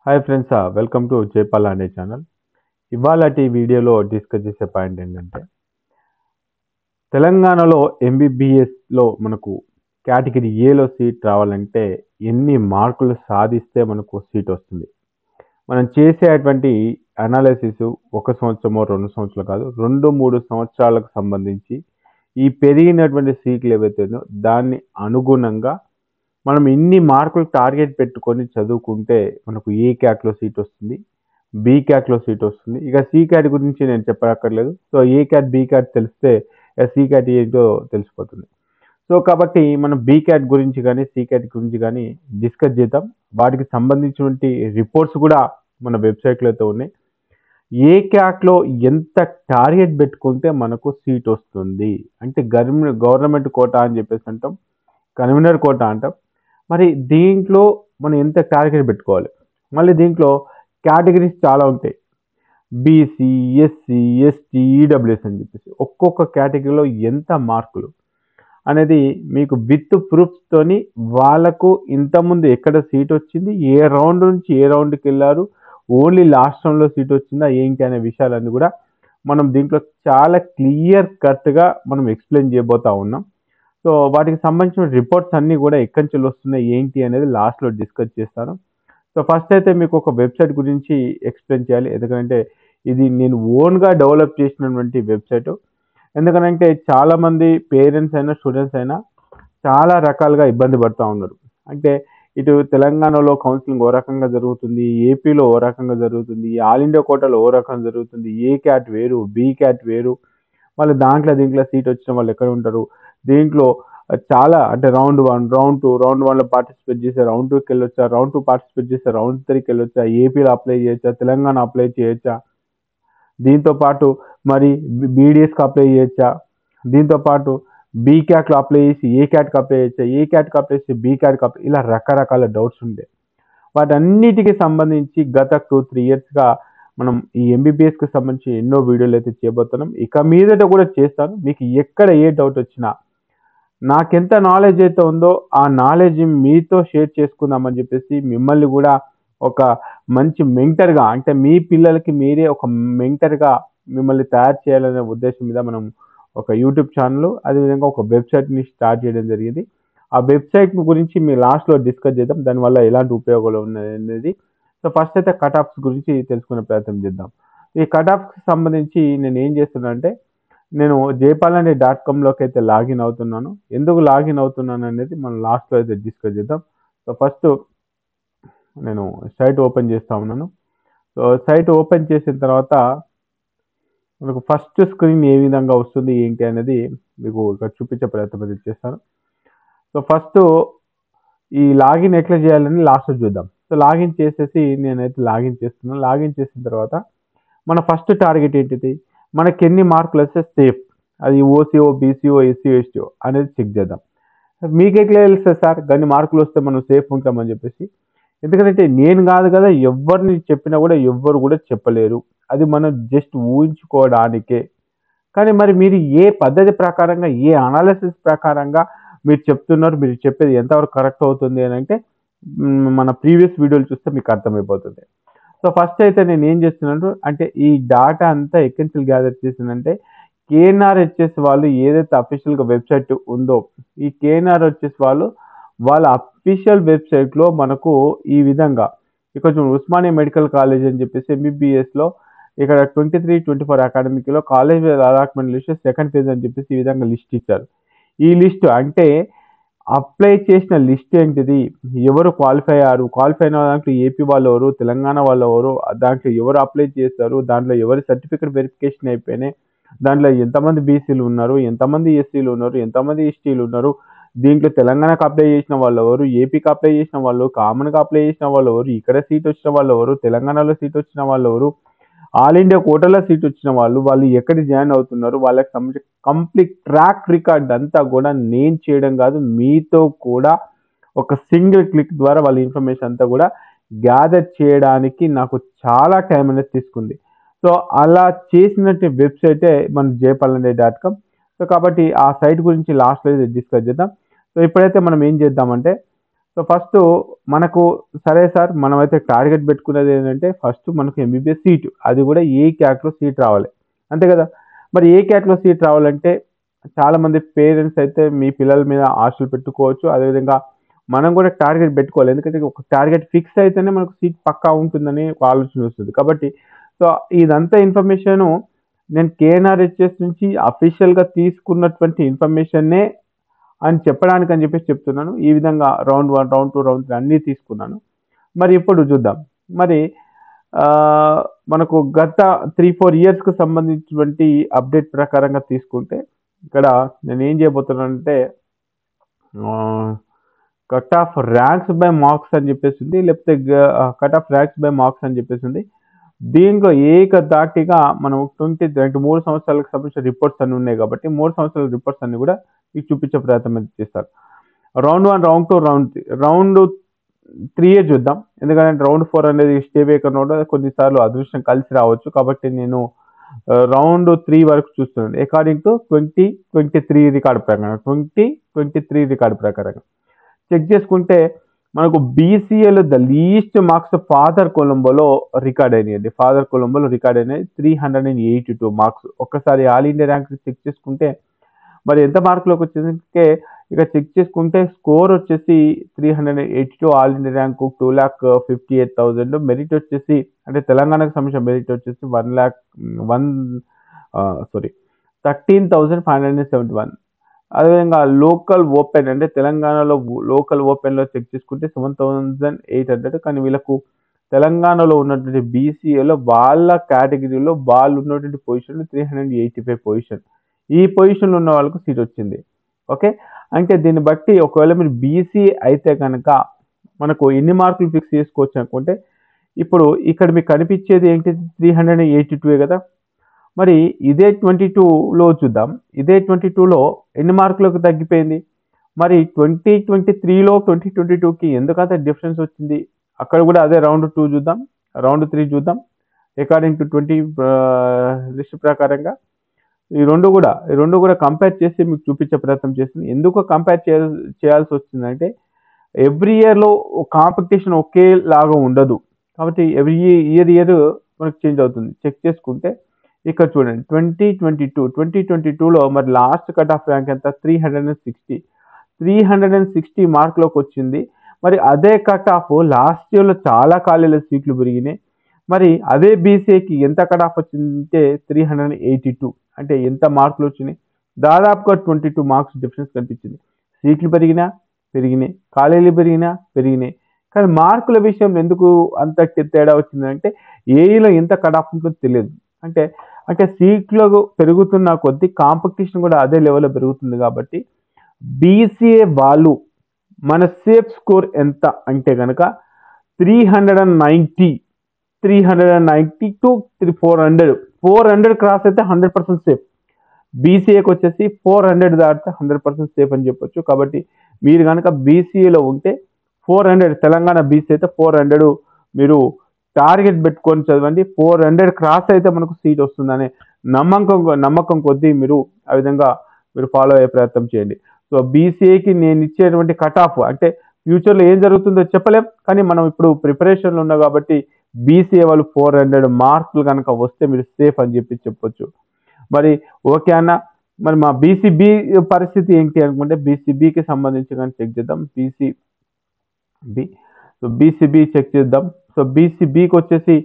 hi friends welcome to Jaipal అనే channel ఇవాళటి వీడియోలో discuss చేసే పాయింట్ ఏంటంటే తెలంగాణలో ఎంబీబీఎస్లో మనకు కేటగిరీ ఏలో సీట్ రావాలంటే ఎన్ని మార్కులు సాధిస్తే మనకు సీట్ వస్తుంది మనం చేసేటువంటి అనాలిసిస్ ఒక సంవత్సరమో రెండు సంవత్సరాలు కాదు రెండు మూడు సంవత్సరాలకు సంబంధించి ఈ పెరిగినటువంటి సీట్లు ఏవైతేనో దాన్ని అనుగుణంగా మనం ఇన్ని మార్కులు టార్గెట్ పెట్టుకొని చదువుకుంటే మనకు ఏ క్యాట్లో సీట్ వస్తుంది బీ క్యాట్లో సీట్ వస్తుంది ఇక సి క్యాట్ గురించి నేను చెప్పక్కర్లేదు so A cat B cat తెలిస్తే సి క్యాట్ ఏంటో తెలిసిపోతుంది సో కాబట్టి మనం బీ క్యాట్ గురించి కానీ సి క్యాట్ గురించి కానీ డిస్కస్ చేద్దాం వాటికి సంబంధించినటువంటి రిపోర్ట్స్ కూడా మన వెబ్సైట్లో అయితే ఉన్నాయి ఏ క్యాట్లో ఎంత టార్గెట్ పెట్టుకుంటే మనకు సీట్ వస్తుంది అంటే గవర్నమెంట్ గవర్నమెంట్ కోటా అని చెప్పేసి అంటాం కన్వీనర్ కోటా అంటాం మరి దీంట్లో మనం ఎంత టార్గెట్ పెట్టుకోవాలి మళ్ళీ దీంట్లో కేటగిరీస్ చాలా ఉంటాయి బీసీ ఎస్సీ ఎస్టీ ఈడబ్ల్యూఎస్ అని చెప్పేసి ఒక్కొక్క కేటగిరీలో ఎంత మార్కులు అనేది మీకు విత్ ప్రూఫ్స్తోని వాళ్ళకు ఇంతకుముందు ఎక్కడ సీట్ వచ్చింది ఏ రౌండ్ నుంచి ఏ రౌండ్కి వెళ్ళారు ఓన్లీ లాస్ట్ రౌండ్లో సీట్ వచ్చిందా ఏంటి అనే విషయాలన్నీ కూడా మనం దీంట్లో చాలా క్లియర్ కట్గా మనం ఎక్స్ప్లెయిన్ చేయబోతా ఉన్నాం సో వాటికి సంబంధించిన రిపోర్ట్స్ అన్నీ కూడా ఎక్కడి నుంచి వస్తున్నాయి ఏంటి అనేది లాస్ట్లో డిస్కస్ చేస్తాను సో ఫస్ట్ అయితే మీకు ఒక వెబ్సైట్ గురించి ఎక్స్ప్లెయిన్ చేయాలి ఎందుకంటే ఇది నేను ఓన్గా డెవలప్ చేసినటువంటి వెబ్సైట్ ఎందుకంటే చాలామంది పేరెంట్స్ అయినా స్టూడెంట్స్ అయినా చాలా రకాలుగా ఇబ్బంది పడుతూ ఉన్నారు అంటే ఇటు తెలంగాణలో కౌన్సిలింగ్ ఓ రకంగా జరుగుతుంది ఏపీలో ఓ రకంగా జరుగుతుంది ఆల్ ఇండియా కోటాలో ఓ రకంగా జరుగుతుంది ఏ క్యాట్ వేరు బీ క్యాట్ వేరు మళ్ళీ దాంట్లో దీంట్లో సీట్ వచ్చిన వాళ్ళు ఎక్కడ ఉంటారు దీంట్లో చాలా అంటే round one round two round వన్లో పార్టిసిపేట్ చేస్తే రౌండ్ టూకి వెళ్ళొచ్చా రౌండ్ టూ పార్టిసిపేట్ చేస్తే రౌండ్ త్రీకి వెళ్ళొచ్చా ఏపీలో అప్లై చేయొచ్చా తెలంగాణ అప్లై చేయొచ్చా దీంతో పాటు మరి బీడీఎస్కి అప్లై చేయొచ్చా దీంతో పాటు బీ క్యాట్లో అప్లై చేసి ఏ క్యాట్కి అప్లై చేయొచ్చా ఏ క్యాట్కి అప్లై చేసి బీ క్యాట్కి అప్లై ఇలా రకరకాల డౌట్స్ ఉండే వాటన్నిటికి సంబంధించి గత టూ త్రీ ఇయర్స్గా మనం ఈ ఎంబీబీఎస్కి సంబంధించి ఎన్నో వీడియోలు అయితే చేయబోతున్నాం ఇక మీదట కూడా చేస్తాను మీకు ఎక్కడ ఏ డౌట్ వచ్చినా నాకెంత నాలెడ్జ్ అయితే ఉందో ఆ నాలెడ్జ్ మీతో షేర్ చేసుకుందామని చెప్పేసి మిమ్మల్ని కూడా ఒక మంచి మెంటర్గా అంటే మీ పిల్లలకి మీరే ఒక మెంటర్గా మిమ్మల్ని తయారు చేయాలనే ఉద్దేశం మీద మనం ఒక యూట్యూబ్ ఛానల్ అదేవిధంగా ఒక వెబ్సైట్ని స్టార్ట్ చేయడం జరిగింది ఆ వెబ్సైట్ గురించి మీ లాస్ట్లో డిస్కస్ చేద్దాం దానివల్ల ఎలాంటి ఉపయోగాలు ఉన్నాయి అనేది సో ఫస్ట్ అయితే కట్ ఆఫ్స్ గురించి తెలుసుకునే ప్రయత్నం చేద్దాం ఈ కట్ ఆఫ్స్కి సంబంధించి నేను ఏం చేస్తున్నా అంటే నేను జైపాల్ అనే డాట్ కామ్లోకి అయితే లాగిన్ అవుతున్నాను ఎందుకు లాగిన్ అవుతున్నాను అనేది మనం లాస్ట్లో అయితే డిస్కస్ చేద్దాం సో ఫస్ట్ నేను సైట్ ఓపెన్ చేస్తూ ఉన్నాను సో సైట్ ఓపెన్ చేసిన తర్వాత మనకు ఫస్ట్ స్క్రీన్ ఏ విధంగా వస్తుంది ఏంటి అనేది మీకు ఇక్కడ చూపించే ప్రయత్నం అయితే చేస్తాను సో ఫస్ట్ ఈ లాగిన్ ఎట్లా చేయాలని లాస్ట్ చూద్దాం సో లాగిన్ చేసేసి నేనైతే లాగిన్ చేస్తున్నాను లాగిన్ చేసిన తర్వాత మన ఫస్ట్ టార్గెట్ ఏంటిది మనకి ఎన్ని మార్కులు వస్తే సేఫ్ అది ఓసీఓ బీసీఓ ఎస్సీఓ ఎస్టీఓ అనేది చెక్ చేద్దాం మీకు ఎట్లా తెలుస్తుంది సార్ కానీ మార్కులు వస్తే మనం సేఫ్ ఉంటామని చెప్పేసి ఎందుకంటే నేను కాదు కదా ఎవరిని చెప్పినా కూడా ఎవ్వరు కూడా చెప్పలేరు అది మనం జస్ట్ ఊహించుకోవడానికే కానీ మరి మీరు ఏ పద్ధతి ప్రకారంగా ఏ అనాలిసిస్ ప్రకారంగా మీరు చెప్తున్నారు మీరు చెప్పేది ఎంతవరకు కరెక్ట్ అవుతుంది అని అంటే మన ప్రీవియస్ వీడియోలు చూస్తే మీకు అర్థమైపోతుంది సో ఫస్ట్ అయితే నేను ఏం చేస్తున్నాను అంటే ఈ డాటా అంతా ఎక్కడి గ్యాదర్ చేసిందంటే కేఎన్ఆర్ హెచ్ఎస్ వాళ్ళు ఏదైతే అఫీషియల్గా వెబ్సైట్ ఉందో ఈ కేఎన్ఆర్ హెచ్ఎస్ వాళ్ళు వాళ్ళ అఫీషియల్ వెబ్సైట్లో మనకు ఈ విధంగా ఇక్కడ ఉస్మానియా మెడికల్ కాలేజ్ అని చెప్పేసి ఎంబీబీఎస్లో ఇక్కడ ట్వంటీ త్రీ ట్వంటీ ఫోర్ అకాడమిక్లో college allotment list second phase అని చెప్పేసి ఈ విధంగా లిస్ట్ ఇచ్చారు ఈ లిస్ట్ అంటే అప్లై చేసిన లిస్ట్ ఏంటిది ఎవరు క్వాలిఫై అయ్యారు క్వాలిఫై అయిన దాంట్లో ఏపీ వాళ్ళు ఎవరు తెలంగాణ వాళ్ళు ఎవరు దాంట్లో ఎవరు అప్లై చేస్తారు దాంట్లో ఎవరి సర్టిఫికేట్ వెరిఫికేషన్ అయిపోయినాయి దాంట్లో ఎంతమంది బీసీలు ఉన్నారు ఎంతమంది ఎస్సీలు ఉన్నారు ఎంతమంది ఎస్టీలు ఉన్నారు దీంట్లో తెలంగాణకు అప్లై చేసిన వాళ్ళు ఎవరు ఏపీకి అప్లై చేసిన వాళ్ళు కామన్గా అప్లై చేసిన వాళ్ళు ఎవరు ఇక్కడ సీట్ వచ్చిన వాళ్ళు ఎవరు తెలంగాణలో సీట్ వచ్చిన వాళ్ళు ఎవరు ఆల్ ఇండియా కోటాలో సీట్ వచ్చిన వాళ్ళు వాళ్ళు ఎక్కడ జాయిన్ అవుతున్నారు వాళ్ళకి సంబంధించి కంప్లీట్ ట్రాక్ రికార్డ్ అంతా కూడా నేను చేయడం కాదు మీతో కూడా ఒక సింగిల్ క్లిక్ ద్వారా వాళ్ళ ఇన్ఫర్మేషన్ అంతా కూడా గ్యాదర్ చేయడానికి నాకు చాలా టైం అనేది తీసుకుంది సో అలా చేసినట్టు వెబ్సైటే మన జయపాలండే డాట్ కామ్ సో కాబట్టి ఆ సైట్ గురించి లాస్ట్లో డిస్కస్ చేద్దాం సో ఇప్పుడైతే మనం ఏం చేద్దామంటే సో ఫస్ట్ మనకు సరే సార్ మనమైతే టార్గెట్ పెట్టుకునేది ఏంటంటే ఫస్ట్ మనకు ఎంబీబీఎస్ సీటు అది కూడా ఏ క్యాట్లో సీట్ రావాలి అంతే కదా మరి ఏ క్యాట్లో సీట్ రావాలంటే చాలామంది పేరెంట్స్ అయితే మీ పిల్లల మీద ఆశలు పెట్టుకోవచ్చు అదేవిధంగా మనం కూడా టార్గెట్ పెట్టుకోవాలి ఎందుకంటే ఒక టార్గెట్ ఫిక్స్ అయితేనే మనకు సీట్ పక్కా ఉంటుందని ఒక ఆలోచన వస్తుంది కాబట్టి సో ఇదంతా ఇన్ఫర్మేషన్ నేను కేఎన్ఆర్హెచ్ఎస్ నుంచి అఫీషియల్గా తీసుకున్నటువంటి ఇన్ఫర్మేషన్నే అని చెప్పడానికి అని చెప్పేసి చెప్తున్నాను ఈ విధంగా round one round two round three అన్నీ తీసుకున్నాను మరి ఇప్పుడు చూద్దాం మరి ఆ, మనకు గత త్రీ ఫోర్ ఇయర్స్కి సంబంధించినటువంటి అప్డేట్ ప్రకారంగా తీసుకుంటే ఇక్కడ నేను ఏం చేయబోతున్నానంటే cut off ranks by marks అని చెప్పేసి ఉంది లేకపోతే cut off ranks by marks అని చెప్పేసి ఉంది దీంట్లో ఏకదాటిగా మనం ట్వంటీ రెండు మూడు సంవత్సరాలకు సంబంధించిన రిపోర్ట్స్ అన్ని ఉన్నాయి కాబట్టి మూడు సంవత్సరాల రిపోర్ట్స్ అన్ని కూడా మీకు చూపించే ప్రయత్నం అయితే చేస్తారు round one round two round three round three చూద్దాం ఎందుకంటే రౌండ్ ఫోర్ అనేది స్టే వేకర్ నోట్ కొన్నిసార్లు అదృష్టం కలిసి రావచ్చు కాబట్టి నేను రౌండ్ త్రీ వరకు చూస్తున్నాను according to twenty twenty three record ప్రకారం ట్వంటీ ట్వంటీ త్రీ రికార్డ్ ప్రకారంగా చెక్ చేసుకుంటే మనకు బీసీఏలో ద లీస్ట్ మార్క్స్ ఫాదర్ కొలంబోలో రికార్డ్ అయినాయండి ఫాదర్ కొలంబోలో రికార్డ్ అయినాయి three hundred and eighty two marks ఒక్కసారి ఆల్ ఇండియా ర్యాంక్ చెక్ చేసుకుంటే మరి ఎంత మార్కులోకి వచ్చేసరికి ఇక చెక్ చేసుకుంటే స్కోర్ వచ్చేసి three hundred eighty two all India rank two lakh fifty eight thousand merit వచ్చేసి అంటే తెలంగాణకు సంబంధించిన మెరిట్ వచ్చేసి one lakh one sorry thirteen thousand five hundred seventy one అదేవిధంగా లోకల్ ఓపెన్ అంటే తెలంగాణలో లోకల్ ఓపెన్లో చెక్ చేసుకుంటే సెవెన్ థౌజండ్ ఎయిట్ హండ్రెడ్ కానీ వీళ్ళకు తెలంగాణలో ఉన్నటువంటి బీసీఏలో వాళ్ళ కేటగిరీలో వాళ్ళు ఉన్నటువంటి position three hundred eighty five position ఈ పొజిషన్లో ఉన్న వాళ్ళకు సీట్ వచ్చింది ఓకే అంటే దీన్ని బట్టి ఒకవేళ మీరు బీసీ అయితే కనుక మనకు ఎన్ని మార్కులు ఫిక్స్ చేసుకోవచ్చు అనుకుంటే ఇప్పుడు ఇక్కడ మీకు కనిపించేది ఏంటి త్రీ హండ్రెడ్ ఎయిటీ టూ కదా మరి ఇదే ట్వంటీ టూలో చూద్దాం ఇదే ట్వంటీ టూలో ఎన్ని మార్కులకు తగ్గిపోయింది మరి ట్వంటీ ట్వంటీ త్రీలో ట్వంటీ ట్వంటీ టూకి ఎందుకంత డిఫరెన్స్ వచ్చింది అక్కడ కూడా అదే రౌండ్ టూ చూద్దాం రౌండ్ త్రీ చూద్దాం అకార్డింగ్ టు ట్వంటీ లిస్ట్ ప్రకారంగా ఈ రెండు కూడా ఈ రెండు కూడా కంపేర్ చేసి మీకు చూపించే ప్రయత్నం చేస్తుంది ఎందుకు కంపేర్ చేయాల్సి వచ్చిందంటే ఎవ్రీ ఇయర్లో కాంపిటీషన్ ఒకేలాగా ఉండదు కాబట్టి ఎవ్రీ ఇయర్ ఇయర్ మనకు చేంజ్ అవుతుంది చెక్ చేసుకుంటే ఇక్కడ చూడండి twenty twenty two twenty twenty టూలో మరి లాస్ట్ కట్ ఆఫ్ ర్యాంక్ ఎంత three hundred and sixty three hundred and sixty మార్క్లోకి వచ్చింది మరి అదే కట్ ఆఫ్ లాస్ట్ ఇయర్లో చాలా ఖాళీల సీట్లు పెరిగినాయి మరి అదే బీసీఏకి ఎంత కట్ ఆఫ్ వచ్చిందంటే three hundred and eighty two అంటే ఎంత మార్కులు వచ్చినాయి దాదాపుగా ట్వంటీ టూ మార్క్స్ డిఫరెన్స్ కనిపించింది సీట్లు పెరిగినా పెరిగినాయి ఖాళీలు పెరిగినా పెరిగినాయి కానీ మార్కుల విషయంలో ఎందుకు అంత తేడా వచ్చిందంటే ఏఈలో ఎంత కట్ ఆఫ్ ఉంటుందో తెలియదు అంటే అంటే సీట్లు పెరుగుతున్న కొద్దీ కాంపిటీషన్ కూడా అదే లెవెల్లో పెరుగుతుంది కాబట్టి బీసీఏ వాళ్ళు మన సేఫ్ స్కోర్ ఎంత అంటే కనుక three hundred and ninety three hundred and ninety two three four hundred four hundred cross అయితే హండ్రెడ్ పర్సెంట్ సేఫ్ బీసీఏకి వచ్చేసి ఫోర్ హండ్రెడ్ దాటితే హండ్రెడ్ పర్సెంట్ సేఫ్ అని చెప్పొచ్చు కాబట్టి మీరు కనుక బీసీఏలో ఉంటే ఫోర్ హండ్రెడ్ తెలంగాణ బీసీ అయితే ఫోర్ హండ్రెడ్ మీరు టార్గెట్ పెట్టుకొని చదవండి ఫోర్ హండ్రెడ్ క్రాస్ అయితే మనకు సీట్ వస్తుందనే నమ్మకం నమ్మకం కొద్దీ మీరు ఆ విధంగా మీరు ఫాలో అయ్యే ప్రయత్నం చేయండి సో బీసీఏకి నేను ఇచ్చేటువంటి కట్ ఆఫ్ అంటే ఫ్యూచర్లో ఏం జరుగుతుందో చెప్పలేం కానీ మనం ఇప్పుడు ప్రిపరేషన్లో ఉన్నాం కాబట్టి బీసీఏ వాళ్ళు ఫోర్ హండ్రెడ్ మార్కులు కనుక వస్తే మీరు సేఫ్ అని చెప్పి చెప్పొచ్చు మరి ఓకే అన్న మరి మా బీసీబీ పరిస్థితి ఏంటి అనుకుంటే బీసీబీకి సంబంధించి కానీ చెక్ చేద్దాం BC B so BCB check చేద్దాం సో బీసీబీకి వచ్చేసి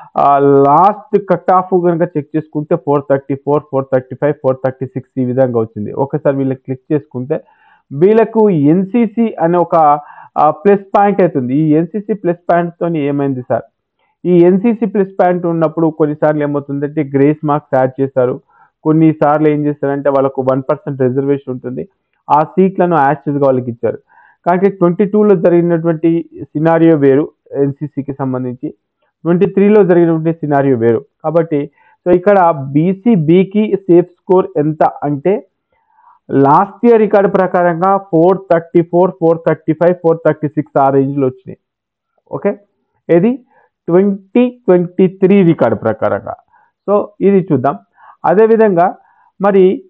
లాస్ట్ కట్ ఆఫ్ కనుక చెక్ చేసుకుంటే four thirty four four thirty five four thirty six ఈ విధంగా వచ్చింది ఒకసారి వీళ్ళకి క్లిక్ చేసుకుంటే వీళ్ళకు ఎన్సీసీ అనే ఒక ప్లస్ పాయింట్ అవుతుంది ఈ ఎన్సీసీ ప్లస్ పాయింట్తో ఏమైంది సార్ ఈ ఎన్సీసీ ప్లస్ పాయింట్ ఉన్నప్పుడు కొన్నిసార్లు ఏమవుతుందంటే గ్రేస్ మార్క్స్ యాడ్ చేస్తారు కొన్నిసార్లు ఏం చేస్తారంటే వాళ్ళకు వన్ పర్సెంట్ రిజర్వేషన్ ఉంటుంది ఆ సీట్లను యాక్చువల్గా వాళ్ళకి ఇచ్చారు కానీ ట్వంటీ టూలో జరిగినటువంటి సినారియో వేరు ఎన్సీసీకి సంబంధించి ట్వంటీ త్రీలో జరిగినటువంటి సినారియో వేరు కాబట్టి సో ఇక్కడ బీసీబీకి సేఫ్ స్కోర్ ఎంత అంటే లాస్ట్ ఇయర్ రికార్డు ప్రకారంగా four thirty four four thirty five four thirty six ఆ రేంజ్లో వచ్చినాయి ఓకే ఇది ట్వంటీ ట్వంటీ త్రీ రికార్డు ప్రకారంగా సో ఇది చూద్దాం అదేవిధంగా మరి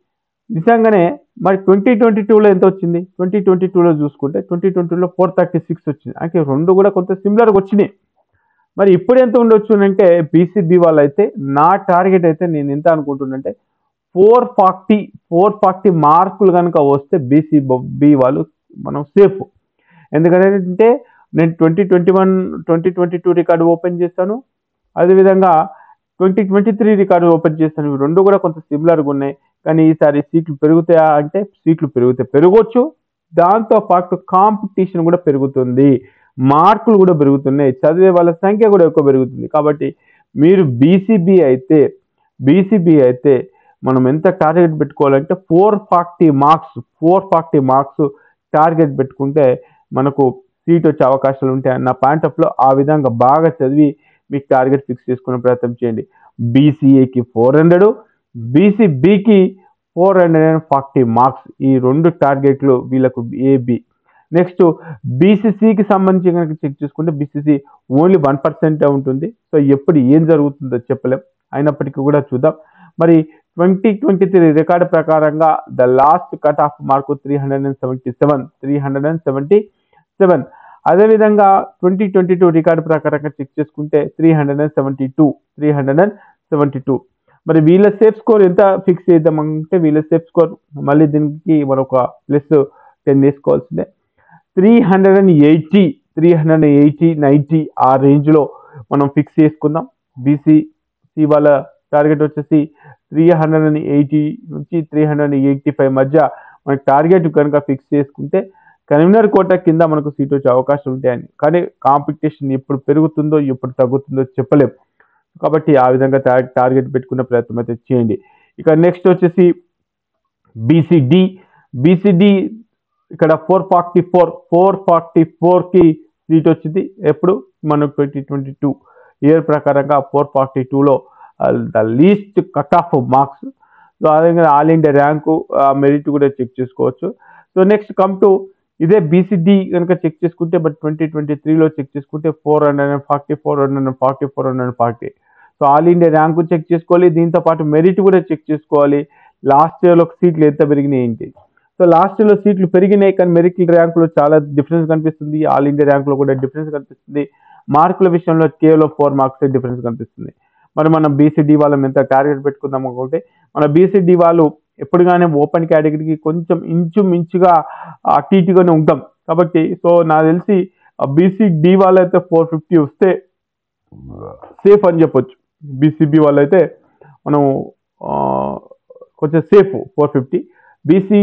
నిజంగానే మరి ట్వంటీ ట్వంటీ టూలో ఎంత వచ్చింది ట్వంటీ ట్వంటీ టూలో చూసుకుంటే ట్వంటీ ట్వంటీలో ఫోర్ థర్టీ సిక్స్ వచ్చింది అంటే రెండు కూడా కొంత సిమిలర్గా వచ్చినాయి మరి ఇప్పుడు ఎంత ఉండొచ్చు అంటే బీసీబీ వాళ్ళు అయితే నా టార్గెట్ అయితే నేను ఎంత అనుకుంటున్నంటే ఫోర్ ఫార్టీ ఫోర్ ఫార్టీ మార్కులు కనుక వస్తే బీసీ బి వాళ్ళు మనం సేఫ్ ఎందుకంటే నేను twenty twenty one twenty twenty two record open చేస్తాను అదేవిధంగా twenty twenty three record open చేస్తాను ఇవి రెండు కూడా కొంత సిమిలర్గా ఉన్నాయి కానీ ఈసారి సీట్లు పెరుగుతాయా అంటే సీట్లు పెరుగుతాయి పెరగవచ్చు దాంతో పాటు కాంపిటీషన్ కూడా పెరుగుతుంది మార్కులు కూడా పెరుగుతున్నాయి చదివే వాళ్ళ సంఖ్య కూడా ఎక్కువ పెరుగుతుంది కాబట్టి మీరు బీసీబీ అయితే బీసీబీ అయితే మనం ఎంత టార్గెట్ పెట్టుకోవాలంటే four forty marks four forty marks target పెట్టుకుంటే మనకు సీట్ వచ్చే అవకాశాలు ఉంటాయి నా పాయింట్ ఆఫ్లో ఆ విధంగా బాగా చదివి మీకు టార్గెట్ ఫిక్స్ చేసుకునే ప్రయత్నం చేయండి బీసీఏకి ఫోర్ హండ్రెడ్ బీసీబీకి four hundred and forty marks ఈ రెండు టార్గెట్లు వీళ్ళకు ఏబి నెక్స్ట్ బీసీసీకి సంబంధించి కనుక చెక్ చేసుకుంటే బీసీసీ ఓన్లీ వన్ పర్సెంటే ఉంటుంది సో ఎప్పుడు ఏం జరుగుతుందో చెప్పలేం అయినప్పటికీ కూడా చూద్దాం మరి ట్వంటీ ట్వంటీ త్రీ రికార్డు ప్రకారంగా the last cut off mark three hundred and seventy seven three hundred and seventy seven అదేవిధంగా ట్వంటీ ట్వంటీ టూ రికార్డు ప్రకారంగా చెక్ చేసుకుంటే three hundred and seventy two three hundred and seventy two మరి వీళ్ళ safe score ఎంత fix చేద్దామంటే వీళ్ళ safe score మళ్ళీ దీనికి మరొక ప్లస్ టెన్ వేసుకోవాల్సిందే three hundred and eighty three hundred and eighty ninety ఆ రేంజ్లో మనం ఫిక్స్ చేసుకుందాం బీసీ సి వాళ్ళ టార్గెట్ వచ్చేసి త్రీ హండ్రెడ్ అండ్ ఎయిటీ నుంచి three hundred and eighty five మధ్య మన టార్గెట్ కనుక ఫిక్స్ చేసుకుంటే కన్వీనర్ కోట కింద మనకు సీట్ వచ్చే అవకాశం ఉంటాయని కానీ కాంపిటీషన్ ఎప్పుడు పెరుగుతుందో ఎప్పుడు తగ్గుతుందో చెప్పలేం కాబట్టి ఆ విధంగా టార్గెట్ పెట్టుకునే ప్రయత్నం అయితే చేయండి ఇక నెక్స్ట్ వచ్చేసి బీసీడి బీసీడి ఇక్కడ four forty four four forty ఫోర్కి సీట్ వచ్చింది ఎప్పుడు మనకు ట్వంటీ ట్వంటీ టూ ఇయర్ ప్రకారంగా ఫోర్ ఫార్టీ టూలో the least cut off marks so అదేవిధంగా ఆల్ ఇండియా ర్యాంకు మెరిట్ కూడా చెక్ చేసుకోవచ్చు సో నెక్స్ట్ కమ్ టు ఇదే బీసీడీ కనుక చెక్ చేసుకుంటే బట్ ట్వంటీ ట్వంటీ త్రీలో చెక్ చేసుకుంటే four hundred and forty four hundred and forty four hundred and forty so all India rank check చేసుకోవాలి దీంతో పాటు మెరిట్ కూడా చెక్ చేసుకోవాలి లాస్ట్ ఇయర్లో సీట్లు ఎంత పెరిగినాయి ఏంటి సో లాస్ట్ ఇయర్లో సీట్లు పెరిగినాయి కానీ మెరిట్ ర్యాంకులో చాలా డిఫరెన్స్ కనిపిస్తుంది ఆల్ ఇండియా ర్యాంకులో కూడా డిఫరెన్స్ కనిపిస్తుంది మార్కుల విషయంలో కేవలం ఫోర్ మార్క్స్ డిఫరెన్స్ కనిపిస్తుంది మరి మనం బీసీడీ వాళ్ళం ఎంత టార్గెట్ పెట్టుకుందాం అనుకుంటే మన బీసీడీ వాళ్ళు ఎప్పుడుగానే ఓపెన్ కేటగిరీకి కొంచెం ఇంచుమించుగా అటు ఇటుగానే ఉంటాం కాబట్టి సో నాకు తెలిసి బీసీడీ వాళ్ళైతే ఫోర్ ఫిఫ్టీ వస్తే సేఫ్ అని చెప్పొచ్చు బీసీబీ వాళ్ళైతే మనం ఆ, కొంచెం safe four fifty BC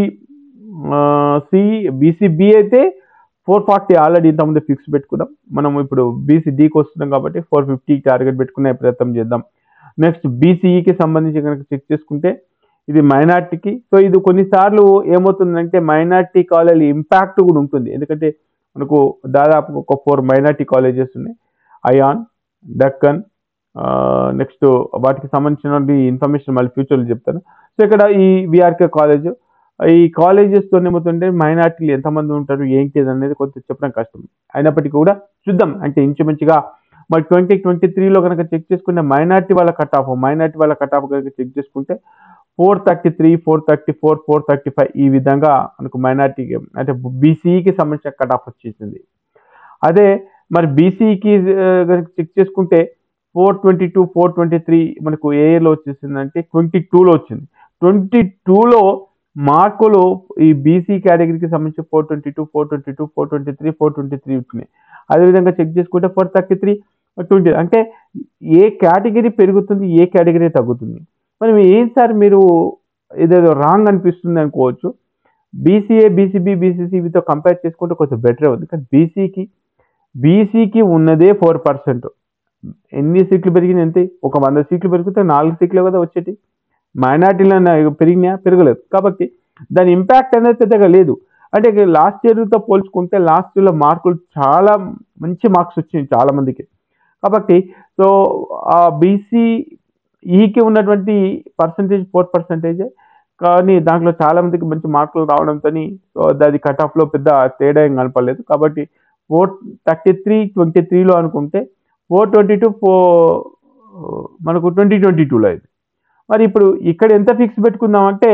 C BCB అయితే ఫోర్ ఫార్టీ ఆల్రెడీ ఇంతకుముందు ఫిక్స్ పెట్టుకుందాం మనం ఇప్పుడు బీసీడీకి వస్తున్నాం కాబట్టి ఫోర్ ఫిఫ్టీ టార్గెట్ పెట్టుకునే ప్రయత్నం చేద్దాం నెక్స్ట్ బీసీఈకి సంబంధించి కనుక చెక్ చేసుకుంటే ఇది మైనార్టీకి సో ఇది కొన్నిసార్లు ఏమవుతుందంటే మైనార్టీ కాలేజీ ఇంపాక్ట్ కూడా ఉంటుంది ఎందుకంటే మనకు దాదాపు ఒక ఫోర్ మైనార్టీ కాలేజెస్ ఉన్నాయి అయాన్ డక్కన్ నెక్స్ట్ వాటికి సంబంధించిన ఇన్ఫర్మేషన్ మళ్ళీ ఫ్యూచర్లో చెప్తాను సో ఇక్కడ ఈ విఆర్కే కాలేజ్ ఈ కాలేజెస్తో ఏమవుతుంటే మైనార్టీలు ఎంతమంది ఉంటారు ఏంటి అనేది కొంత చెప్పడం కష్టం అయినప్పటికీ కూడా చూద్దాం అంటే ఇంచుమించుగా మరి ట్వంటీ ట్వంటీ త్రీలో కనుక చెక్ చేసుకుంటే మైనార్టీ వాళ్ళ కట్ ఆఫ్ మైనార్టీ వాళ్ళ కట్ ఆఫ్ కనుక చెక్ చేసుకుంటే four thirty three four thirty four four thirty five ఈ విధంగా మనకు మైనార్టీకి అంటే బీసీఈకి సంబంధించిన కట్ ఆఫ్ వచ్చేసింది అదే మరి బీసీకి కనుక చెక్ చేసుకుంటే four twenty two four twenty three మనకు ఏ ఇయర్లో వచ్చేసిందంటే ట్వంటీ టూలో వచ్చింది ట్వంటీ టూలో మార్కులు ఈ బీసీ కేటగిరీకి సంబంధించి four twenty two four twenty two four twenty three four twenty three వచ్చినాయి అదేవిధంగా చెక్ చేసుకుంటే ఫోర్ థర్టీ త్రీ ట్వంటీ అంటే ఏ కేటగిరీ పెరుగుతుంది ఏ కేటగిరీ తగ్గుతుంది మరి ఏం సార్ మీరు ఏదేదో రాంగ్ అనిపిస్తుంది అనుకోవచ్చు బీసీఏ బీసీబీ బీసీసీబీతో కంపేర్ చేసుకుంటే కొంచెం బెటరే ఉంది కానీ బీసీకి బీసీకి ఉన్నదే ఫోర్ పర్సెంట్ ఎన్ని సీట్లు పెరిగినాయి అంతే ఒక వంద సీట్లు పెరిగితే నాలుగు సీట్లు కదా వచ్చేటి మైనార్టీలో పెరిగినాయా పెరగలేదు కాబట్టి దాని ఇంపాక్ట్ అనేది పెద్దగా లేదు అంటే లాస్ట్ ఇయర్తో పోల్చుకుంటే లాస్ట్ ఇయర్లో మార్కులు చాలా మంచి మార్క్స్ వచ్చినాయి చాలా మందికి కాబట్టి సో ఆ బీసీ ఈకి ఉన్నటువంటి పర్సంటేజ్ ఫోర్ పర్సంటేజే కానీ దాంట్లో చాలా మందికి మంచి మార్కులు రావడంతో సో అది కట్ ఆఫ్లో పెద్ద తేడా ఏం కనపడలేదు కాబట్టి ఫోర్ థర్టీ త్రీ ట్వంటీ త్రీలో అనుకుంటే ఫోర్ ట్వంటీ టూ ఫోర్ మనకు ట్వంటీ ట్వంటీ టూలో ఇది మరి ఇప్పుడు ఇక్కడ ఎంత ఫిక్స్ పెట్టుకుందామంటే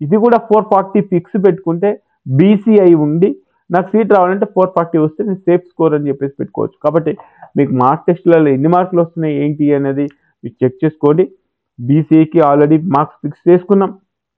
ఇది కూడా ఫోర్ ఫార్టీ ఫిక్స్ పెట్టుకుంటే బీసీఐ ఉండి నాకు సీట్ రావాలంటే ఫోర్ ఫార్టీ వస్తే నేను సేఫ్ స్కోర్ అని చెప్పేసి పెట్టుకోవచ్చు కాబట్టి మీకు మార్క్ టెస్ట్లలో ఎన్ని మార్కులు వస్తున్నాయి ఏంటి అనేది మీరు చెక్ చేసుకోండి బీసీకి ఆల్రెడీ మార్క్స్ ఫిక్స్ చేసుకున్నాం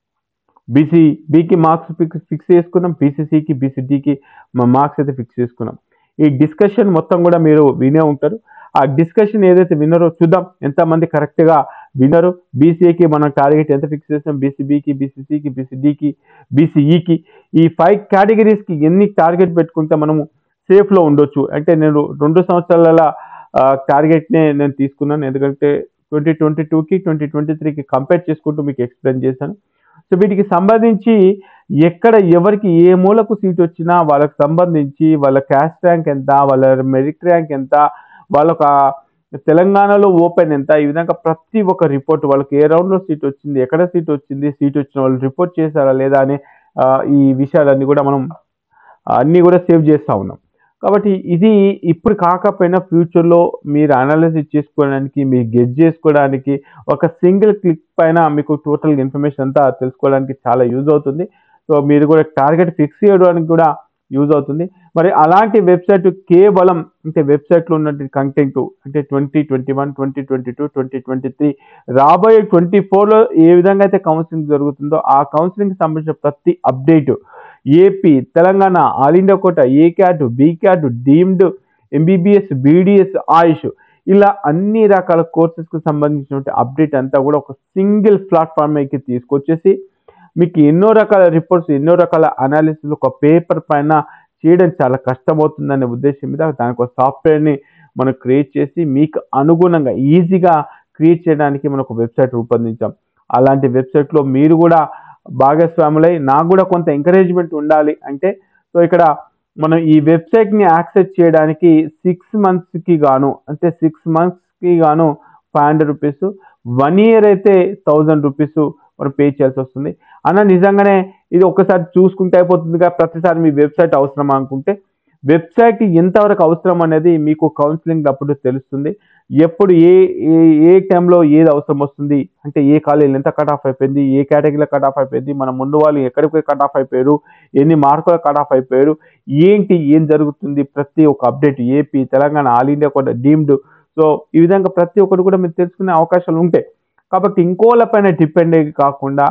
బీసీ బీకి మార్క్స్ ఫిక్స్ ఫిక్స్ చేసుకున్నాం బీసీసీకి బీసీడీకి మా మార్క్స్ అయితే ఫిక్స్ చేసుకున్నాం ఈ డిస్కషన్ మొత్తం కూడా మీరు వినే ఉంటారు ఆ డిస్కషన్ ఏదైతే విన్నారో చూద్దాం ఎంతమంది కరెక్ట్గా విన్నరు బీసీఏకి మనం టార్గెట్ ఎంత ఫిక్స్ చేస్తాం బీసీబీకి బీసీసీకి బీసీడీకి బీసీఈకి ఈ ఫైవ్ కేటగిరీస్కి ఎన్ని టార్గెట్ పెట్టుకుంటే మనము సేఫ్లో ఉండొచ్చు అంటే నేను రెండు సంవత్సరాల టార్గెట్నే నేను తీసుకున్నాను ఎందుకంటే ట్వంటీ ట్వంటీ టూకి ట్వంటీ ట్వంటీ త్రీకి కంపేర్ చేసుకుంటూ మీకు ఎక్స్ప్లెయిన్ చేశాను సో వీటికి సంబంధించి ఎక్కడ ఎవరికి ఏ మూలకు సీట్ వచ్చినా వాళ్ళకి సంబంధించి వాళ్ళ క్యాస్ట్ ర్యాంక్ ఎంత వాళ్ళ మెరిట్ ర్యాంక్ ఎంత వాళ్ళొక తెలంగాణలో ఓపెన్ ఎంత ఈ విధంగా ప్రతి ఒక్క రిపోర్ట్ వాళ్ళకి ఏ రౌండ్లో సీట్ వచ్చింది ఎక్కడ సీట్ వచ్చింది సీట్ వచ్చిన వాళ్ళు రిపోర్ట్ చేశారా లేదా అని ఆ, ఈ విషయాలన్నీ కూడా మనం అన్నీ కూడా సేవ్ చేస్తూ ఉన్నాం కాబట్టి ఇది ఇప్పుడు కాకపోయినా ఫ్యూచర్లో మీరు అనాలిసిస్ చేసుకోవడానికి మీరు గెట్ చేసుకోవడానికి ఒక సింగిల్ క్లిక్ పైన మీకు టోటల్ ఇన్ఫర్మేషన్ అంతా తెలుసుకోవడానికి చాలా యూజ్ అవుతుంది సో మీరు కూడా టార్గెట్ ఫిక్స్ చేయడానికి కూడా యూజ్ అవుతుంది మరి అలాంటి వెబ్సైట్ కేవలం అంటే వెబ్సైట్లో ఉన్నటువంటి కంటెంట్ అంటే twenty twenty one twenty twenty two twenty twenty three రాబోయే ట్వంటీ ఫోర్లో ఏ విధంగా అయితే కౌన్సిలింగ్ జరుగుతుందో ఆ కౌన్సిలింగ్ సంబంధించిన ప్రతి update AP Telangana all India quota A cat B cat deemed MBBS BDS AYUSH ఇలా అన్ని రకాల కోర్సెస్కి సంబంధించినటువంటి అప్డేట్ అంతా కూడా ఒక సింగిల్ ప్లాట్ఫామ్ కి తీసుకొచ్చేసి మీకు ఎన్నో రకాల రిపోర్ట్స్ ఎన్నో రకాల అనాలిసిస్ ఒక పేపర్ పైన చేయడం చాలా కష్టమవుతుందనే ఉద్దేశం మీద దానికి ఒక సాఫ్ట్వేర్ని మనం క్రియేట్ చేసి మీకు అనుగుణంగా ఈజీగా క్రియేట్ చేయడానికి మనం ఒక వెబ్సైట్ రూపొందించాం అలాంటి వెబ్సైట్లో మీరు కూడా భాగస్వాములై నాకు కూడా కొంత ఎంకరేజ్మెంట్ ఉండాలి అంటే సో ఇక్కడ మనం ఈ వెబ్సైట్ని యాక్సెస్ చేయడానికి సిక్స్ మంత్స్కి గాను అంటే సిక్స్ మంత్స్కి గాను five hundred rupees one year అయితే థౌజండ్ రూపీస్ మనం పే చేయాల్సి వస్తుంది అన్న నిజంగానే ఇది ఒక్కసారి చూసుకుంటే అయిపోతుందిగా ప్రతిసారి మీ వెబ్సైట్ అవసరమా అనుకుంటే వెబ్సైట్ ఎంతవరకు అవసరం అనేది మీకు కౌన్సిలింగ్ అప్పుడు తెలుస్తుంది ఎప్పుడు ఏ ఏ ఏ టైంలో ఏది అవసరం వస్తుంది అంటే ఏ కాలేజీలో ఎంత కట్ ఆఫ్ అయిపోయింది ఏ కేటగిరీలో కట్ ఆఫ్ అయిపోయింది మన ముందు వాళ్ళు ఎక్కడికి కట్ ఆఫ్ అయిపోయారు ఎన్ని మార్కులు కట్ ఆఫ్ అయిపోయారు ఏంటి ఏం జరుగుతుంది ప్రతి ఒక్క update AP Telangana all India కూడా డీమ్డ్ సో ఈ విధంగా ప్రతి ఒక్కటి కూడా మీరు తెలుసుకునే అవకాశాలు ఉంటాయి కాబట్టి ఇంకోళ్ళ పైన డిపెండ్ అయ్యి కాకుండా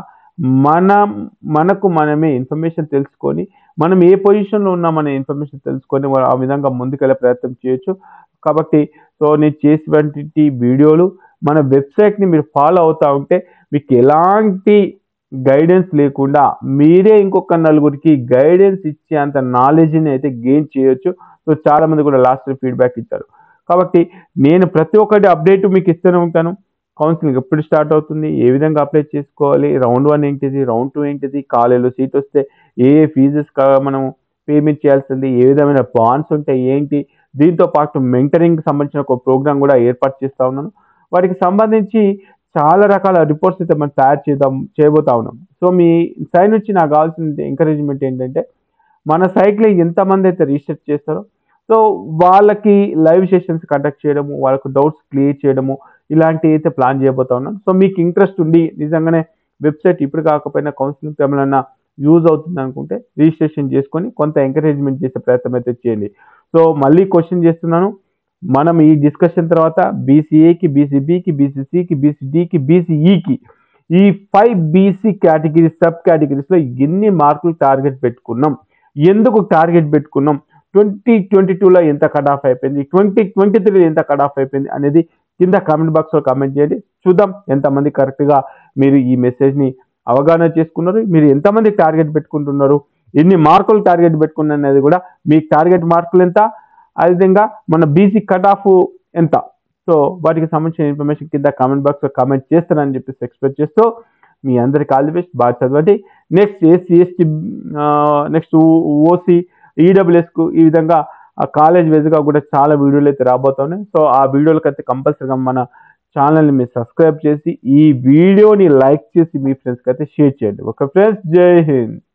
మనం మనకు మనమే ఇన్ఫర్మేషన్ తెలుసుకొని మనం ఏ పొజిషన్లో ఉన్నామనే ఇన్ఫర్మేషన్ తెలుసుకొని వా- ఆ విధంగా ముందుకెళ్ళే ప్రయత్నం చేయొచ్చు కాబట్టి సో నేను చేసినటువంటి వీడియోలు మన వెబ్సైట్ని మీరు ఫాలో అవుతూ ఉంటే మీకు ఎలాంటి గైడెన్స్ లేకుండా మీరే ఇంకొక నలుగురికి గైడెన్స్ ఇచ్చే అంత నాలెడ్జ్ని అయితే గెయిన్ చేయొచ్చు సో చాలా మంది కూడా లాస్ట్ ఫీడ్బ్యాక్ ఇచ్చారు కాబట్టి నేను ప్రతి ఒక్కటి అప్డేట్ మీకు ఇస్తూనే ఉంటాను కౌన్సిలింగ్ ఎప్పుడు స్టార్ట్ అవుతుంది ఏ విధంగా అప్లై చేసుకోవాలి రౌండ్ వన్ ఏంటిది రౌండ్ టూ ఏంటిది కాలేజీలో సీట్ వస్తే ఏ ఏ ఫీజెస్ మనం పేమెంట్ చేయాల్సింది ఏ విధమైన బాండ్స్ ఉంటాయి ఏంటి దీంతో పాటు మెంటరింగ్ సంబంధించిన ఒక ప్రోగ్రామ్ కూడా ఏర్పాటు చేస్తా ఉన్నాను వాటికి సంబంధించి చాలా రకాల రిపోర్ట్స్ అయితే మనం తయారు చేద్దాం చేయబోతా ఉన్నాం సో మీ సైడ్ నుంచి నాకు కావాల్సిన ఎంకరేజ్మెంట్ ఏంటంటే మన సైట్లో ఎంతమంది అయితే రీసెర్చ్ చేస్తారో సో వాళ్ళకి లైవ్ సెషన్స్ కండక్ట్ చేయడము వాళ్ళకు డౌట్స్ క్లియర్ చేయడము ఇలాంటివి అయితే ప్లాన్ చేయబోతా ఉన్నాను సో మీకు ఇంట్రెస్ట్ ఉండి నిజంగానే వెబ్సైట్ ఇప్పుడు కాకపోయినా కౌన్సిలింగ్ ఏమైనా యూజ్ అవుతుంది అనుకుంటే రిజిస్ట్రేషన్ చేసుకొని కొంత ఎంకరేజ్మెంట్ చేసే ప్రయత్నం అయితే చేయండి సో మళ్ళీ క్వశ్చన్ చేస్తున్నాను మనం ఈ డిస్కషన్ తర్వాత బీసీఏకి బీసీబీకి బీసీసీకి బీసీడీకి బీసీఈకి ఈ ఫైవ్ బీసీ కేటగిరీ సబ్ కేటగిరీస్లో ఎన్ని మార్కులు టార్గెట్ పెట్టుకున్నాం ఎందుకు టార్గెట్ పెట్టుకున్నాం ట్వంటీ ట్వంటీ టూలో ఎంత కట్ ఆఫ్ అయిపోయింది ట్వంటీ ట్వంటీ త్రీలో ఎంత కట్ ఆఫ్ అయిపోయింది అనేది కింద కామెంట్ బాక్స్లో కామెంట్ చేయండి చూద్దాం ఎంతమంది కరెక్ట్గా మీరు ఈ మెసేజ్ని అవగాహన చేసుకున్నారు మీరు ఎంతమంది టార్గెట్ పెట్టుకుంటున్నారు ఎన్ని మార్కులు టార్గెట్ పెట్టుకున్నారు అనేది కూడా మీ టార్గెట్ మార్కులు ఎంత అదేవిధంగా మన బీసీ కట్ ఆఫ్ ఎంత సో వాటికి సంబంధించిన ఇన్ఫర్మేషన్ కింద కామెంట్ బాక్స్లో కామెంట్ చేస్తారని చెప్పేసి ఎక్స్పెక్ట్ చేస్తూ మీ అందరికి ఆల్ ది బెస్ట్ బాగా చదవండి next SC ST next OC ఈడబ్ల్యూఎస్కు ఈ విధంగా కాలేజ్ వైజ్గా కూడా చాలా వీడియోలు అయితే రాబోతున్నాయి సో ఆ వీడియోలకి అయితే కంపల్సరీగా మన ఛానల్ని మీరు సబ్స్క్రైబ్ చేసి ఈ వీడియోని లైక్ చేసి మీ ఫ్రెండ్స్కి అయితే షేర్ చేయండి ఓకే ఫ్రెండ్స్ జై హింద్